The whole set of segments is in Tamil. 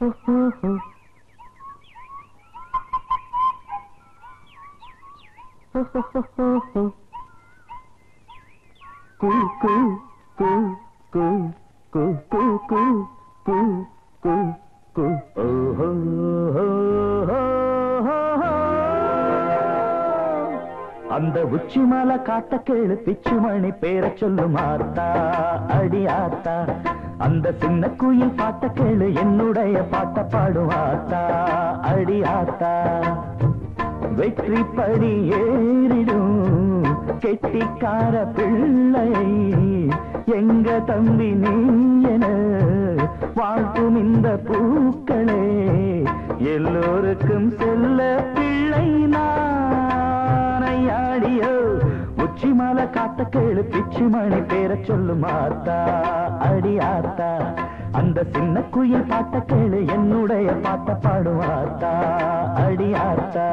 கூ கூ கூ கூ கூ கூ கூ கூ கூ கூ ஓஹோ அந்த உச்சி மலை காட்ட கேளு பிச்சு மணி பேர சொல்லும் ஆத்தா அடி ஆத்தா அந்த சின்ன குயில் பாட்ட கேளு என்னுடைய பாட்ட பாடும் ஆத்தா அடி ஆத்தா வெற்றி படி ஏறிடும் கெட்டிக்கார பிள்ளை எங்க தம்பி நீ என வாழ்த்தும் இந்த பூக்களே எல்லோருக்கும் செல்ல பிள்ளை நானையாடியோ உச்சி மலை காத்த கேளு பிச்சு மணி பேர சொல்லும் ஆத்தா அடி ஆத்தா அந்த சின்ன குயில் பாட்ட கேளு என்னுடைய பாட்ட பாடும் ஆத்தா அடி ஆத்தா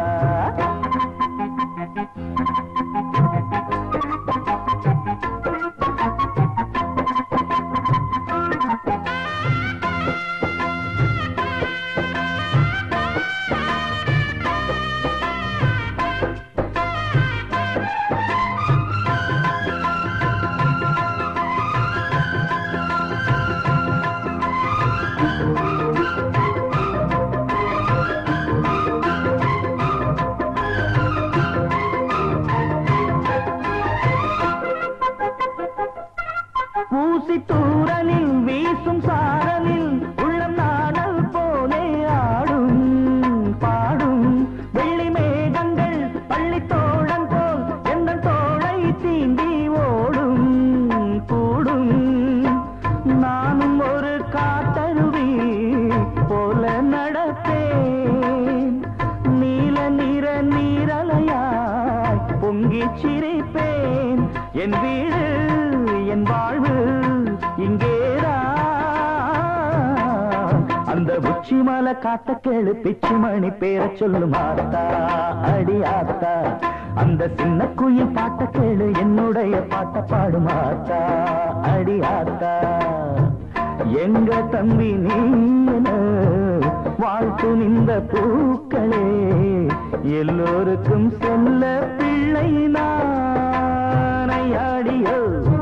ஊசி தூரலில் வீசும் சாரலில் உள்ளம் நாடல் போலே ஆடும் பாடும் வெள்ளி மேகங்கள் பள்ளி தோழன் போல் எந்த தோளை தீண்டி ஓடும் கூடும் நானும் ஒரு காட்டருவி போல நடப்பேன் நீல நிற நீரலையாய் பொங்கி சிரிப்பேன் என் வீடு என் வாழ்வு இங்கேதான் அந்த உச்சி மலை காட்ட கேளு பிச்சு மணி பேர சொல்லும் ஆத்தா அடி ஆத்தா அந்த சின்ன குயில் பாட்ட கேளு என்னுடைய பாட்ட பாடும் ஆத்தா அடி ஆத்தா எங்க தம்பி நீ என வாழ்த்து நின்ற பூக்களே எல்லோருக்கும் செல்ல பிள்ளை நானையாடியோ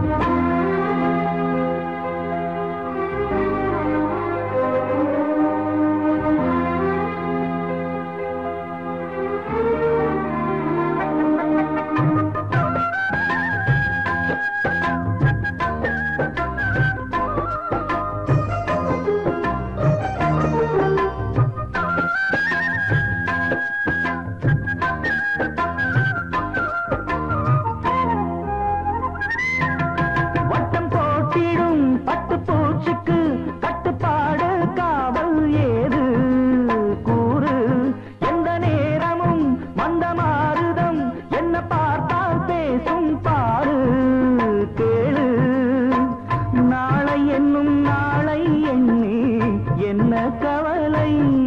வட்டம் போட்டிடும் பட்டு பூச்சிக்கு கட்டுப்பாடு காவல் ஏது கூறு எந்த நேரமும் மந்த மாறுதம் என்ன பார்த்தால் பேசும் பாரு கேளு நாளை என்னும் நாளை எண்ணி என்ன கவலை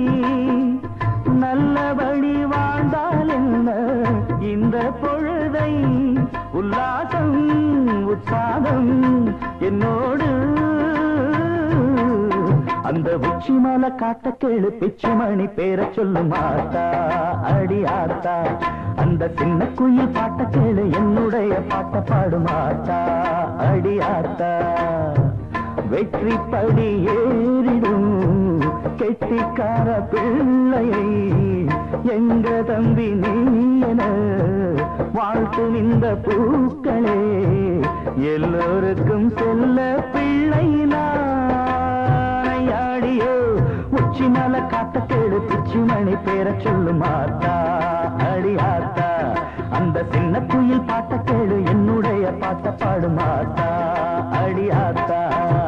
நல்லபடி வாழ்ந்தால் என்ன இந்த பொழுதை உல்லாசம் உற்சாகம் என்னோடு அந்த உச்சி மலை காட்ட கேளு பிச்சு மணி பேர சொல்லும் ஆத்தா அடி ஆத்தா அந்த சின்ன குயில் பாட்ட கேளு என்னுடைய பாட்ட பாடும் ஆத்தா அடி ஆத்தா வெற்றி படி ஏறிடும் கெட்டிக்கார பிள்ளையை எங்க தம்பி நீ என வாழ்த்தும் இந்த பூக்களே எல்லோருக்கும் செல்ல பிள்ளை நானையாடியோ உச்சி மலை காத்த கேடு பிச்சி மணி பேர சொல்லும் ஆத்தா அடி ஆத்தா அந்த சின்ன குயில் பாட்ட கேடு என்னுடைய பாட்ட பாடும் ஆத்தா அடி ஆத்தா